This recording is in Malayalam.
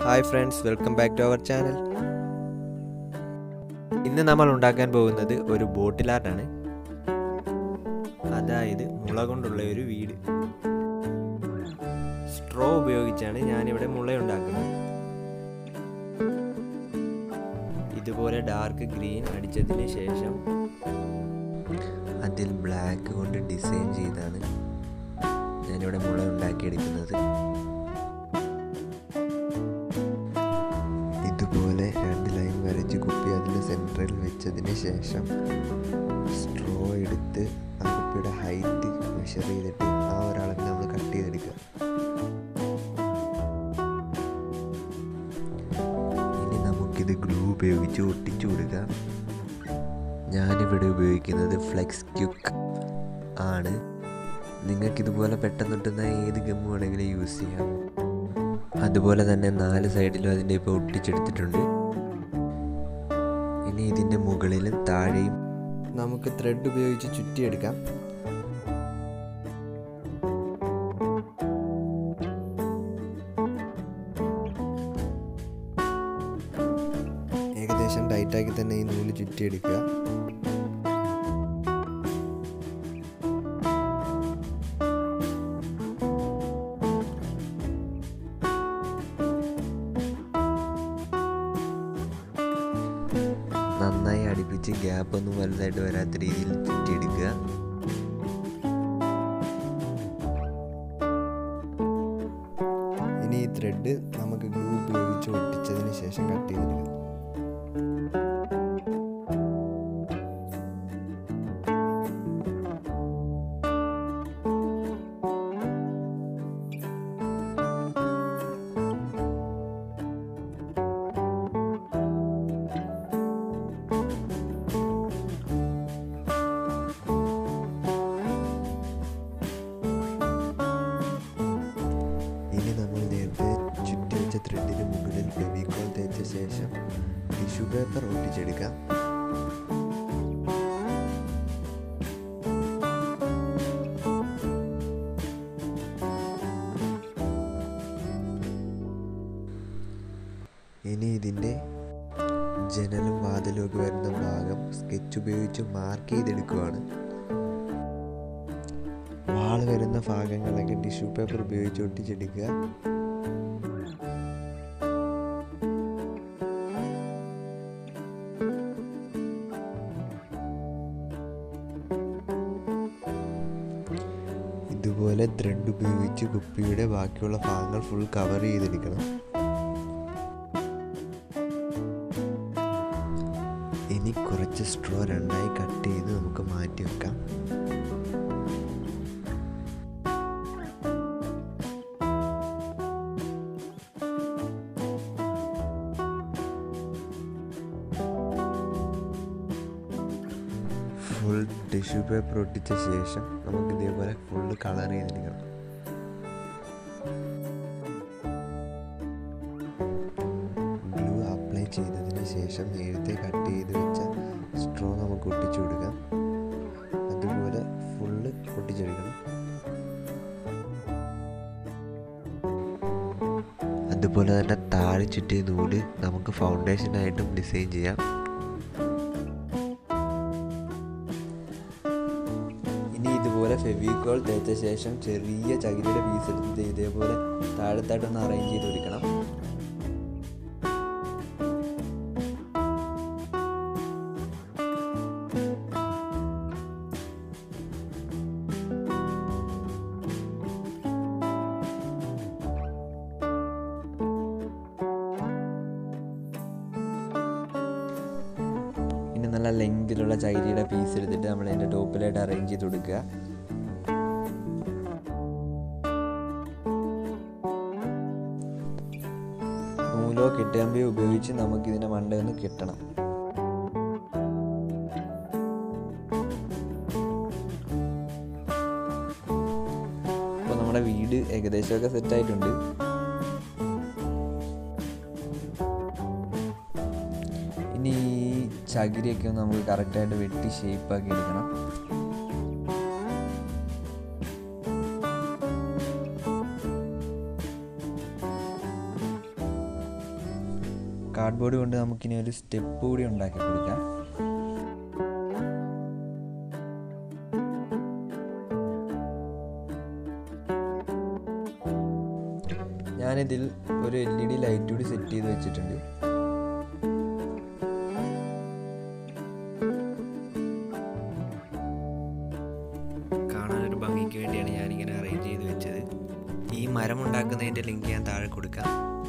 hi friends welcome back to our channel ഇന്ന് നമ്മൾ ഉണ്ടാക്കാൻ പോകുന്നത് ഒരു ബോട്ടിൽ ആർട്ടാണ് അതായത് മുള കൊണ്ടുള്ള ഒരു വീട് സ്ട്രോ ഉപയോഗിച്ചാണ് ഞാനിവിടെ മുള ഉണ്ടാക്കുന്നത് ഇതുപോലെ ഡാർക്ക് ഗ്രീൻ അടിച്ചതിന് ശേഷം അതിൽ ബ്ലാക്ക് കൊണ്ട് ഡിസൈൻ ചെയ്താണ് ഞാനിവിടെ മുള ഉണ്ടാക്കിയെടുക്കുന്നത് ഇതുപോലെ രണ്ട് ലൈൻ വരച്ച് കുപ്പി അതിന് സെൻറ്ററിൽ വെച്ചതിന് ശേഷം സ്ട്രോ എടുത്ത് ആ കുപ്പിയുടെ ഹൈറ്റ് മെഷർ ചെയ്തിട്ട് ആ ഒരളവിൽ നമ്മൾ കട്ട് ചെയ്തെടുക്കുക ഇനി നമുക്കിത് ഗ്ലൂ ഉപയോഗിച്ച് ഒട്ടിച്ചു കൊടുക്കാം ഞാനിവിടെ ഉപയോഗിക്കുന്നത് ഫ്ലെക്സ് ക്യുക്ക് ആണ് നിങ്ങൾക്കിതുപോലെ പെട്ടെന്ന് കിട്ടുന്ന ഏത് ഗം വേണമെങ്കിലും യൂസ് ചെയ്യാം അതുപോലെ തന്നെ നാല് സൈഡിലും അതിൻ്റെ ഇപ്പോൾ ഒട്ടിച്ചെടുത്തിട്ടുണ്ട് ഇനി ഇതിൻ്റെ മുകളിലും താഴെയും നമുക്ക് ത്രെഡ് ഉപയോഗിച്ച് ചുറ്റിയെടുക്കാം ഏകദേശം ടൈറ്റാക്കി തന്നെ ഈ നൂല് ചുറ്റിയെടുക്കുക നന്നായി അടുപ്പിച്ച് ഗ്യാപ്പ് ഒന്നും വലുതായിട്ട് വരാത്ത രീതിയിൽ ചുറ്റിയെടുക്കുക ഇനി ഈ ത്രെഡ് നമുക്ക് ഗ്ലൂ ഉപയോഗിച്ച് ഒട്ടിച്ചതിന് ശേഷം കട്ട് ചെയ്തെടുക്കാം ഇനി നമ്മൾ നേരത്തെ ചുറ്റി വെച്ച ത്രെഡിന് മുകളിൽ ഫെവിക്കോൾ തേച്ച ശേഷം ടിഷ്യൂ പേപ്പർ ഒട്ടിച്ചെടുക്കാം ഇനി ഇതിൻ്റെ ജനലും വാതിലും ഒക്കെ വരുന്ന ഭാഗം സ്കെച്ച് ഉപയോഗിച്ച് മാർക്ക് ചെയ്തെടുക്കുവാണ് വാള് വരുന്ന ഭാഗങ്ങളൊക്കെ ടിഷ്യൂ പേപ്പർ ഉപയോഗിച്ച് ഒട്ടിച്ചെടുക്കുക ഇതുപോലെ ത്രെഡ് ഉപയോഗിച്ച് കുപ്പിയുടെ ബാക്കിയുള്ള ഭാഗങ്ങൾ ഫുൾ കവർ ചെയ്തെടുക്കണം ഇനി കുറച്ച് സ്ട്രോ രണ്ടായി കട്ട് ചെയ്ത് നമുക്ക് മാറ്റി വെക്കാം ഫുൾ ടിഷ്യൂ പേപ്പർ ഒട്ടിച്ച ശേഷം നമുക്ക് ഇതേപോലെ ഫുള്ള് കളർ ചെയ്തെടുക്കണം ഗ്ലൂ അപ്ലൈ ചെയ്തതിന് ശേഷം നേരത്തെ കട്ട് ചെയ്ത് വെച്ച സ്ട്രോ നമുക്ക് ഒട്ടിച്ചു കൊടുക്കാം അതുപോലെ ഫുള്ള് ഒട്ടിച്ചെടുക്കണം അതുപോലെ തന്നെ താഴെ ചുറ്റിയ നൂല് നമുക്ക് ഫൗണ്ടേഷനായിട്ടും ഡിസൈൻ ചെയ്യാം ഇനി ഇതുപോലെ ഫെവിക്കോൾ തേച്ച ശേഷം ചെറിയ ചകിരിയുടെ പീസ് എടുത്തിട്ട് ഇതേപോലെ താഴത്തായിട്ടൊന്ന് അറേഞ്ച് ചെയ്ത് കൊടുക്കണം ഇനി നല്ല ലെങ്തിലുള്ള ചകിരിയുടെ പീസ് എടുത്തിട്ട് നമ്മൾ അതിൻ്റെ ടോപ്പിലായിട്ട് അറേഞ്ച് ചെയ്ത് കൊടുക്കുക നൂലോ കെട്ടുകമ്പിയോ ഉപയോഗിച്ച് നമുക്ക് ഇതിൻ്റെ മണ്ടയൊന്ന് കെട്ടണം അപ്പോൾ നമ്മുടെ വീട് ഏകദേശമൊക്കെ സെറ്റായിട്ടുണ്ട് ഇനി ഈ ചകിരിയൊക്കെ ഒന്ന് നമുക്ക് കറക്റ്റായിട്ട് വെട്ടി ഷേപ്പാക്കി എടുക്കണം കാർഡ്ബോർഡ് കൊണ്ട് നമുക്കിനി ഒരു സ്റ്റെപ്പ് കൂടി ഉണ്ടാക്കി കൊടുക്കാം ഞാനിതിൽ ഒരു എൽ ഇ ഡി ലൈറ്റ് കൂടി സെറ്റ് ചെയ്ത് വെച്ചിട്ടുണ്ട് കാണാനൊരു ഭംഗിക്ക് വേണ്ടിയാണ് ഞാനിങ്ങനെ അറേഞ്ച് ചെയ്ത് വെച്ചത് ഈ മരം ഉണ്ടാക്കുന്നതിൻ്റെ ലിങ്ക് ഞാൻ താഴെ കൊടുക്കാം